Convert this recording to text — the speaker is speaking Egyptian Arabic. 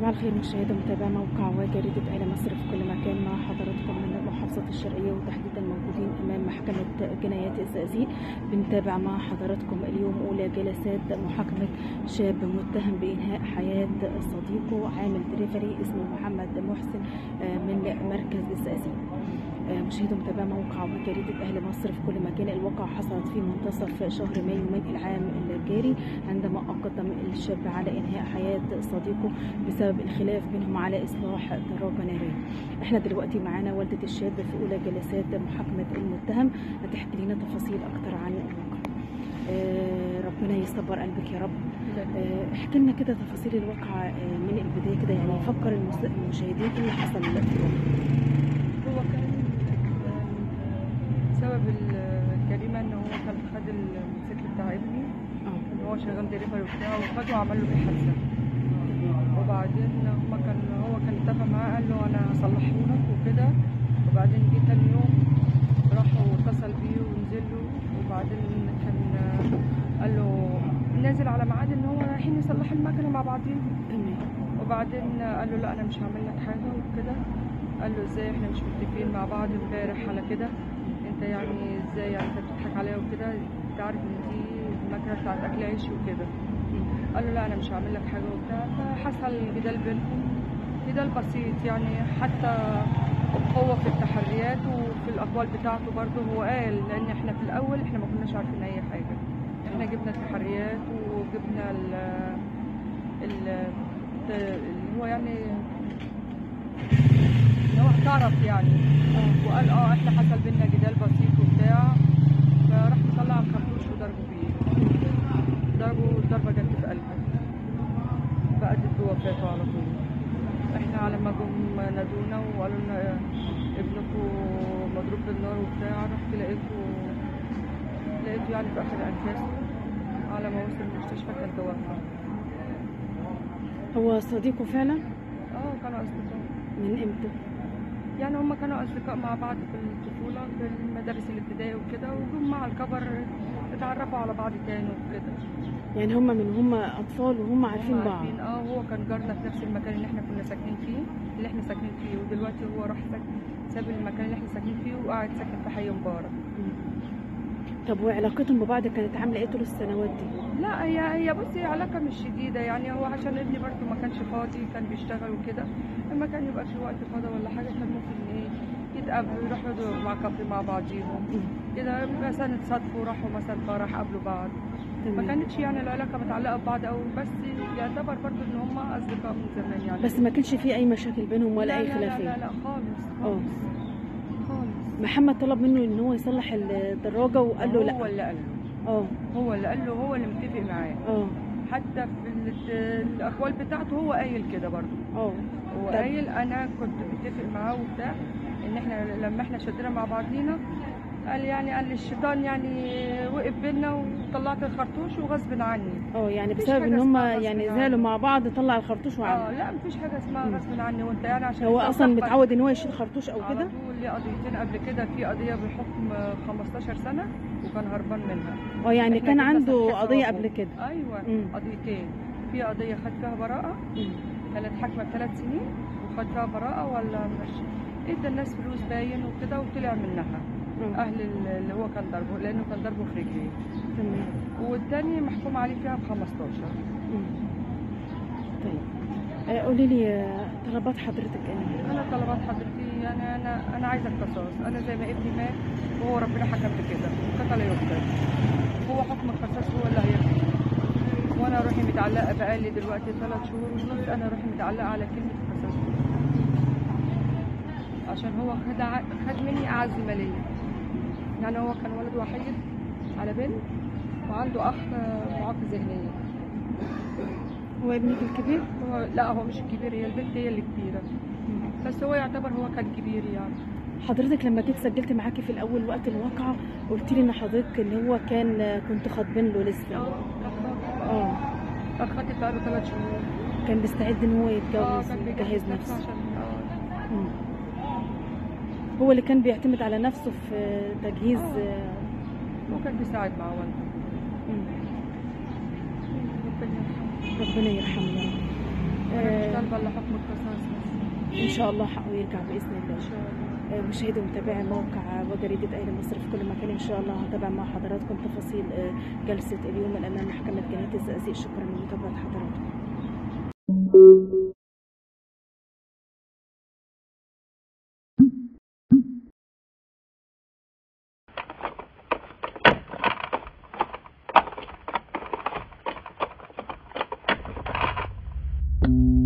صباح الخير مشاهدة متابعة موقع وجريدة آل مصر في كل مكان مع حضراتكم من محافظة الشرقية وتحديدا موجودين أمام محكمة جنايات الزقازيق بنتابع مع حضراتكم اليوم أولى جلسات محاكمة شاب متهم بإنهاء حياة صديقه عامل دليفري اسمه محمد محسن آه، من مركز الزقازيق آه، مشاهدة متابعة موقع وجريدة أهل مصر في كل مكان الواقع حصلت في منتصف شهر مايو من العام الجاري عندما أقدم الشاب على إنهاء حياة صديقه بسبب الخلاف بينهم على إصلاح دراجة نارية احنا دلوقتي معانا والدة الشاب في أولى جلسات محاكمة المتهم هتحكي لنا تفاصيل أكتر عن الواقع آه، ربنا يصبر قلبك يا رب آه، احكي لنا كده تفاصيل الواقعة آه، من البداية كده يعني فكر المس- المشاهدين ايه اللي حصل في الواقع هو كان سبب الجريمة ان هو كان خد الموتوسيكل بتاع ابني اه ان هو شغال دليفري وبتاع وخده وعمل له بيه حادثة وبعدين هما كان هو كان اتفق معاه قال له انا هصلحه لك وكده وبعدين جه تاني يوم راح واتصل بيه ونزل له وبعدين كان قال له نازل على ميعاد ان هو رايحين يصلحوا المكنة مع بعضين تمام وبعدين قال له لا انا مش هعمل لك حاجه وكده قال له ازاي احنا مش متفقين مع بعض امبارح على كده انت يعني ازاي يعني انت بتضحك عليا وكده انت عارف ان دي المكنه بتاعت اكل عيش وكده قال له لا انا مش هعمل لك حاجه وبتاع فحصل جدال بينهم جدال بسيط يعني حتى هو في التحريات وفي الاقوال بتاعته برضه هو قال لان احنا في الاول احنا ما كناش عارفين اي حاجه احنا جبنا التحريات وجبنا ال ال- اللي هو يعني اللي هو اعترف يعني وقال اه احنا حصل بينا جدال بسيط وبتاع فراح مطلع الخرطوش وضربه بيه ضربه ضربه جت في قلبه فأدت بوفاته على طول احنا على ما جم نادونا وقالوا لنا ابنكم مضروب بالنار وبتاع رحت لقيته لقيته يعني في اخر انفاسه على ما وصل المستشفى كان توفى هو صديقه فعلا اه كانوا اصدقاء من امتى يعني هم كانوا اصدقاء مع بعض في الطفوله في المدارس الابتدائي وكده وجم مع الكبر اتعرفوا على بعض تاني وكده يعني هم من هم اطفال وهم عارفين هم بعض عارفين اه هو كان جارنا في نفس المكان اللي احنا كنا ساكنين فيه اللي احنا ساكنين فيه ودلوقتي هو راح ساكن ساب المكان اللي احنا ساكنين فيه وقاعد ساكن في حي مبارك طب وعلاقتهم ببعض كانت عامله ايه طول السنوات دي لا هي هي بصي علاقة مش شديدة يعني هو عشان ابني برضه ما كانش فاضي كان بيشتغل وكده لما كان يبقى في وقت فاضي ولا حاجة كان ممكن ايه يتقابلوا يروحوا يقعدوا مع كافي مع بعضيهم كده مثلا اتصادفوا راحوا مثلا فرح قابلوا بعض ما تمام. كانتش يعني العلاقة متعلقة ببعض أوي بس يعتبر برضه إن هم أصدقاء من زمان يعني بس ما كانش في اي مشاكل بينهم ولا لا اي لا لا خلافات لا لا خالص اه خالص خالص محمد طلب منه ان هو يصلح الدراجه وقال له هو لا اللي قال له اه هو اللي قال له هو اللي متفق معاه اه حتى في ال- الاقوال بتاعته هو قايل كده برضه اه هو طب. قايل انا كنت متفق معاه وبتاع ان احنا لما احنا شدينا مع بعضينا قال يعني قال لي الشيطان يعني وقف بينا وطلعت الخرطوش وغصب عني اه يعني مفيش بسبب حاجة ان هم اسمها غصب يعني عني. زعلوا مع بعض طلع الخرطوش اه وعمل لا مفيش حاجه اسمها مم. غصب عني وانت يعني عشان هو انت اصلا صاحبك متعود ان هو يشيل خرطوش او على كده طول ليه قضيتين قبل كده في قضيه بحكم 15 سنه وكان هربان منها اه يعني إحنا كان جبنا عنده صحيح قضيه ثوابه. قبل كده ايوه مم. قضيتين في قضيه خد فيها براءه مم. كانت حاكمه بثلاث سنين وخد فيها براءه ولا مش ادى الناس فلوس باين وكده وطلع منها اه اهل ال- اللي هو كان ضربه لانه كان ضربه في رجليه تمام والتاني محكوم عليه فيها ب 15 مم. طيب آه، قولي لي آه، طلبات حضرتك ايه انا طلبات حضرتي يعني انا انا عايزه القصاص انا زي ما ابني مات وهو ربنا حكم بكده قتل يقتل هو حكم القصاص هو اللي هيحكم وانا روحي متعلقه بقالي دلوقتي ثلاث شهور ونص انا روحي متعلقه على كلمه القصاص عشان هو خد ع- خد مني اعز ماليه يعني هو كان ولد وحيد على بنت وعنده اخ معاق ذهنيا هو ابنك الكبير هو لا هو مش الكبير هي البنت هي اللي كبيره بس هو يعتبر هو كان كبير يعني حضرتك لما جيت سجلت معاكي في الاول وقت الواقعه قلت لي ان حضرتك اللي هو كان آه، كنت خاطبين له لسه اه كان خاطب بقاله ثلاث شهور كان بيستعد ان هو اه يتجوز كان ويجهز بيجهز نفسه نفسه عشان اه مم. هو اللي كان بيعتمد على نفسه في تجهيز آه. آه، وكان بيساعد مع والده مم. ربنا يرحمه. ربنا يرحمه يا رب انا مش آه. طالبه الا حكم القصاص بس ان شاء الله حقه يرجع باذن الله ان شاء الله آه، مشاهدي ومتابعي موقع وجريدة أهل مصر في كل مكان إن شاء الله هتابع مع حضراتكم تفاصيل آه، جلسة اليوم من أمام محكمة جناية الزقازيق شكرا لمتابعة حضراتكم thank you